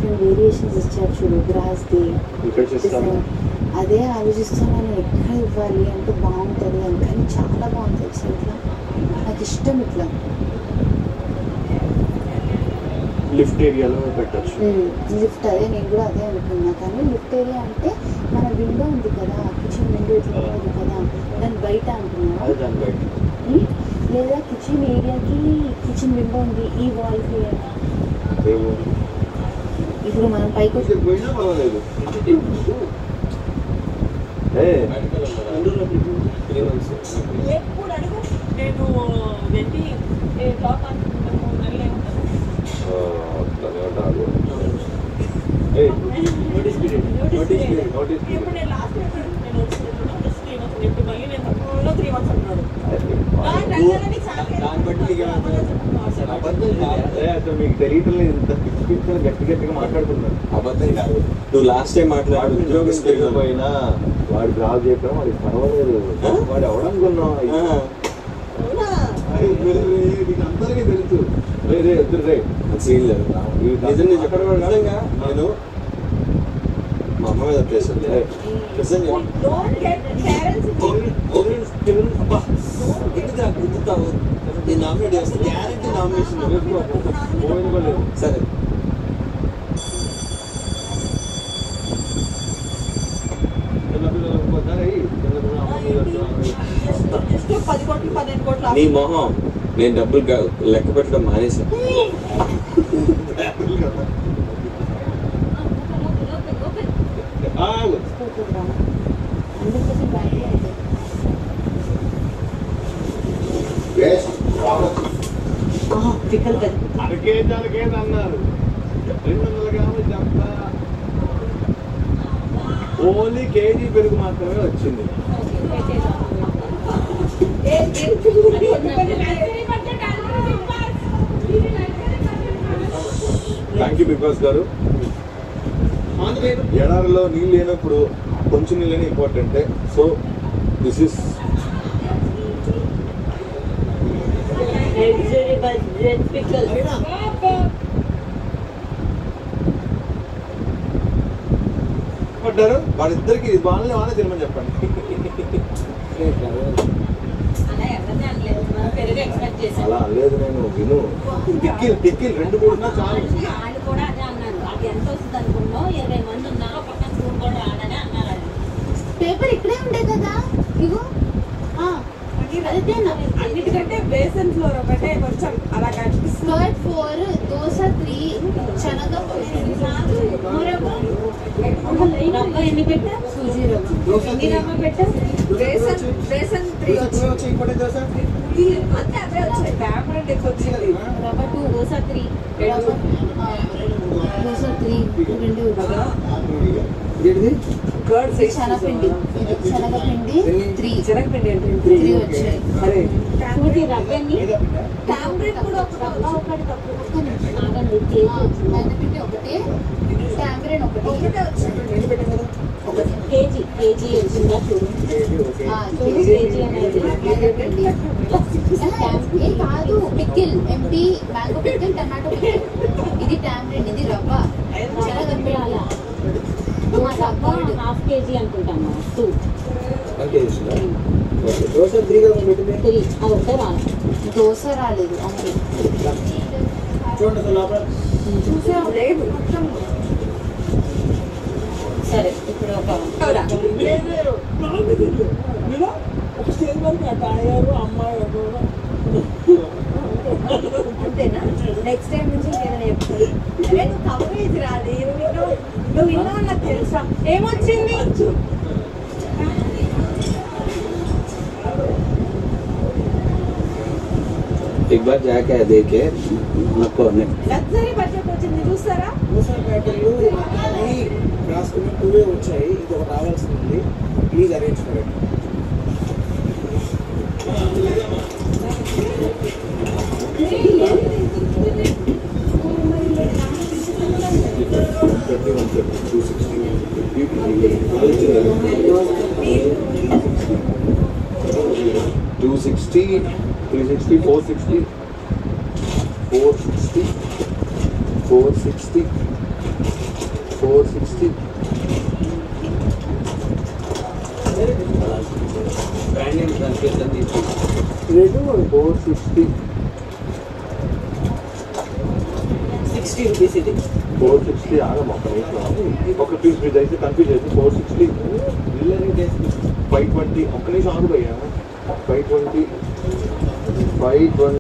Different variations ఇచ్చారు చూడు గ్రాస్ది ఇక్కడ చేస్తాము అదే ఆలోచిస్తున్నాను ఎక్కడ ఇవ్వాలి అంటే బాగుంటుంది అని కానీ చాలా బాగుంది తెలుసా ఇట్లా నాకు ఇష్టం ఇట్లా లిఫ్ట్ ఏరియాలో పెట్టచ్చు లిఫ్ట్ అదే నేను కూడా అదే అనుకున్నా కానీ లిఫ్ట్ ఏరియా అంటే మన విండో ఉంది కదా కిచెన్ విండో ఇట్లా ఉంది కదా దాని బయట అంటున్నా అది దాని బయట లేదా కిచెన్ ఏరియాకి కిచెన్ విండో ఉంది ఈ వాల్కి ఏమో ఇప్పుడు మనం పైకి వచ్చి ఇక్కడ పోయినా పర్వాలేదు ఏ ఎప్పుడు అడుగు నేను వెళ్ళి ఏ టాప్ అనుకుంటాము నల్లే ఉంటాను a notice period Notice period, notice period. ఇప్పుడు నేను లాస్ట్ నేను నోటీస్ పీరియడ్ త్రీ మంత్స్ ఇప్పుడు మళ్ళీ నేను తక్కువలో త్రీ మంత్స్ అంటున్నాడు దాన్ని బట్టి నీకు ఏమవుతుంది? అబద్ధం కాదు. ఏ, అసలు మీకు తెలియటం లేదు ఇంత పిచ్చి పిచ్చిగా గట్టి గట్టిగా మాట్లాడుతున్నారు అబద్ధం కాదు నువ్వు లాస్ట్ టైం వాడు మాట్లాడు ఉద్యోగం చేయకపోయినా వాడు జాబ్ చేయడం వాడికి పర్వాలేదు ఆ? వాడు ఎవడనుకున్నావు నీకు అందరికీ తెలుసు రే రే వద్దు రే సీన్ లేదు నిజం నిజం నిజంగా నేను మా అమ్మ మీద ప్రెషర్ నిజంగా డోంట్ గెట్ పేరెంట్స్ అబ్బా, ఎందుకురా గుర్తుతావు నేను నామినేట్ చేస్తే గ్యారెంటీ నామినేషన్ పోయింది కూడా లేదు సరే చిన్నపిల్లలు ఒక్కోసారి అయ్యి, చిన్నపిల్లలు అమ్మ మీద వస్తున్నారు. జస్ట్ పది కోట్లు పదిహేను కోట్లు నీ మొహం నేను డబ్బులు గా- లెక్క పెట్టడం మానేశాను ఆగు. అందుకోసం బయట పిక్కలు పెద్ద అరకేజీ అరకేజీ అన్నారు రెండు వందల గ్రాములు చెత్త ఓన్లీ కేజీ పెరుగు మాత్రమే వచ్చింది థ్యాంక్ యూ బికాస్ గారు ఎడారిలో నీళ్ళు లేనప్పుడు కొంచెం నీళ్ళని ఇంపార్టెంటే సో దిస్ ఇస్ పిక్కలు పడ్డారు వాళ్ళిద్దరికి వాళ్ళని వాళ్ళే తినమని చెప్పండి అలా ఎవరిని అనలేదు మనం పెరుగు ఎక్స్పెక్ట్ చేశాను అలా లేదు నేను విను టిక్కిల్ టిక్కిల్ రెండు కూడా చాలు వాళ్ళు కూడా అదే అన్నారు అది ఎంత వస్తుంది అనుకున్నావు ఇరవై మంది ఉన్నారు పక్కన స్కూల్ కూడా రాడని అన్నారు అది పేపర్ ఇక్కడే ఉండే కదా ఇగో ఆ, అదేనా అన్నిటికంటే బేసన్ ఫ్లోర్ ఒకటే కొంచెం అలా కనిపిస్తుంది స్కర్ట్ ఫోర్ దోశ త్రీ శనగ రవ్వ ఎన్ని పెట్టా సూజీ రవ్వ ఎన్ని రవ్వ పెట్టా బేసన్ బేసన్ త్రీ అంతే అదే వచ్చింది టాబ్లెట్ ఎక్కువ వచ్చింది రవ్వ టూ దోశ త్రీ రవ్వ ఆ, దోశ త్రీ రెండు కర్డ్ శనగపిండి ఇది శనగపిండి త్రీ శనగపిండి అంటే త్రీ వచ్చాయి అరే చూసి రవ్వ ఎన్ని టాబ్లెట్ కూడా ఒక రవ్వ ఒకటి తక్కువ ఒక్క నిమిషం. ఆగండి ఆ, కేజీ మైదాపిండి ఒకటి టాంగరేన్ ఒకటి ఒకటే వచ్చింది ఒకటి కేజీ కేజీ వచ్చిందా చూడు ఆ, చూడు కేజీ అనేది మైదాపిండి ఏ కాదు పికిల్ ఎంపీ మ్యాంగో పికిల్ టమాటో పికిల్ ఇది టాంగరేన్ ఇది రవ్వ శనగపిండి అలా మా రవ్వ హాఫ్ కేజీ అనుకుంటాము టూ దోశ త్రీ కదా పెట్టింది త్రీ అది ఒకటే రాలి దోశ రాలేదు అవును చూడండి అసలు లోపల లేదు సరే ఇప్పుడు ఒక ఒక స్టేజ్ వరకు అట్లా అయ్యారు అమ్మాయి ఎవరో అంతేనా నెక్స్ట్ టైం నుంచి నేను చెప్తాను అరే నువ్వు కవరేజ్ రాదు నువ్వు నువ్వు విన్నావు నాకు తెలుసా ఏమొచ్చింది एक बार जाके देखे नको नहीं లగ్జరీ బడ్జెట్ వచ్చింది చూస్తారా దోశ ప్యాకెట్లు ఈ రాసుకుని టూవే వచ్చాయి ఇది ఒకటి రావాల్సింది ఉంది please arrange for it thirty one thirty two sixty two sixty three sixty four sixty four sixty four sixty four sixty brand name దాని పేరు దాన్ని తీసుకుంటాం rate four sixty sixty rupees ఇది ఫోర్ సిక్స్టీ ఆగం ఒక నిమిషం ఒక పీస్ మీద అయితే కన్ఫ్యూజ్ అయితే ఫోర్ సిక్స్టీ ఫైవ్ ట్వంటీ ఒక్క నిమిషం ఆగిపోయా ఫైవ్ ట్వంటీ ఫైవ్ ట్వంటీ